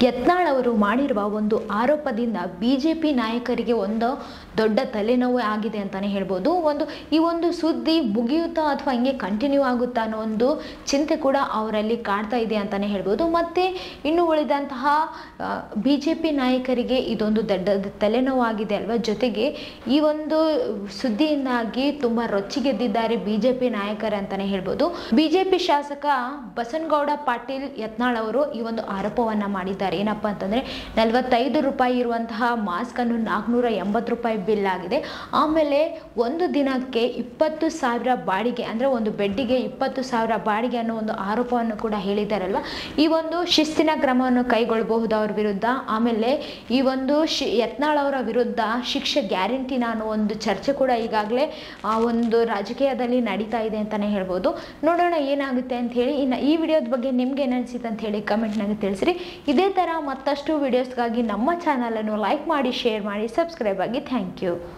ಯತ್ನಾಳ್ ಅವರು ಮಾಡಿರುವ ಒಂದು ಆರೋಪದಿಂದ ಬಿ ಜೆ ಪಿ ನಾಯಕರಿಗೆ ಒಂದು ದೊಡ್ಡ ತಲೆನೋವು ಆಗಿದೆ ಅಂತಲೇ ಹೇಳ್ಬೋದು ಒಂದು ಈ ಒಂದು ಸುದ್ದಿ ಮುಗಿಯುತ್ತಾ ಅಥವಾ ಹಿಂಗೆ ಕಂಟಿನ್ಯೂ ಆಗುತ್ತಾ ಅನ್ನೋ ಒಂದು ಚಿಂತೆ ಕೂಡ ಅವರಲ್ಲಿ ಕಾಡ್ತಾ ಇದೆ ಅಂತಲೇ ಹೇಳ್ಬೋದು ಮತ್ತು ಇನ್ನು ಉಳಿದಂತಹ ಬಿ ಜೆ ಪಿ ನಾಯಕರಿಗೆ ಇದೊಂದು ದೊಡ್ಡ ತಲೆನೋವಾಗಿದೆ ಅಲ್ವಾ ಜೊತೆಗೆ ಈ ಒಂದು ಸುದ್ದಿಯಿಂದಾಗಿ ತುಂಬ ರೊಚ್ಚಿಗೆದ್ದಿದ್ದಾರೆ ಬಿ ಜೆ ಪಿ ನಾಯಕರು ಅಂತಲೇ ಹೇಳ್ಬೋದು ಬಿ ಜೆ ಪಿ ಶಾಸಕ ಬಸನಗೌಡ ಪಾಟೀಲ್ ಯತ್ನಾಳ್ ಅವರು ಈ ಒಂದು ಆರೋಪವನ್ನು ಮಾಡಿದ್ದಾರೆ ಏನಪ್ಪ ಅಂತಂದರೆ ನಲವತ್ತೈದು ರೂಪಾಯಿ ಇರುವಂತಹ ಮಾಸ್ಕನ್ನು ನಾಲ್ಕುನೂರ ಎಂಬತ್ತು ರೂಪಾಯಿ ಬಿಲ್ ಆಗಿದೆ ಆಮೇಲೆ ಒಂದು ದಿನಕ್ಕೆ ಇಪ್ಪತ್ತು ಸಾವಿರ ಬಾಡಿಗೆ ಅಂದರೆ ಒಂದು ಬೆಡ್ಡಿಗೆ ಇಪ್ಪತ್ತು ಸಾವಿರ ಬಾಡಿಗೆ ಅನ್ನೋ ಒಂದು ಆರೋಪವನ್ನು ಕೂಡ ಹೇಳಿದ್ದಾರಲ್ವ ಈ ಒಂದು ಶಿಸ್ತಿನ ಕ್ರಮವನ್ನು ಕೈಗೊಳ್ಳಬಹುದು ಅವ್ರ ವಿರುದ್ಧ ಆಮೇಲೆ ಈ ಒಂದು ಶಿ ಯತ್ನಾಳ್ ಅವರ ವಿರುದ್ಧ ಶಿಕ್ಷೆ ಗ್ಯಾರಂಟಿನ ಅನ್ನೋ ಒಂದು ಚರ್ಚೆ ಕೂಡ ಈಗಾಗಲೇ ಆ ಒಂದು ರಾಜಕೀಯದಲ್ಲಿ ನಡೀತಾ ಇದೆ ಅಂತಲೇ ಹೇಳ್ಬೋದು ನೋಡೋಣ ಏನಾಗುತ್ತೆ ಅಂತ ಹೇಳಿ ಇನ್ನು ಈ ವಿಡಿಯೋದ ಬಗ್ಗೆ ನಿಮ್ಗೆ ಏನು ಅನಿಸಿತ್ತು ಅಂತ ಹೇಳಿ ಕಮೆಂಟ್ನಾಗ ತಿಳಿಸ್ರಿ ಇದೇ ಥರ ಮತ್ತಷ್ಟು ವಿಡಿಯೋಸ್ಗಾಗಿ ನಮ್ಮ ಚಾನಲನ್ನು ಲೈಕ್ ಮಾಡಿ ಶೇರ್ ಮಾಡಿ ಸಬ್ಸ್ಕ್ರೈಬ್ ಆಗಿ ಥ್ಯಾಂಕ್ ಯು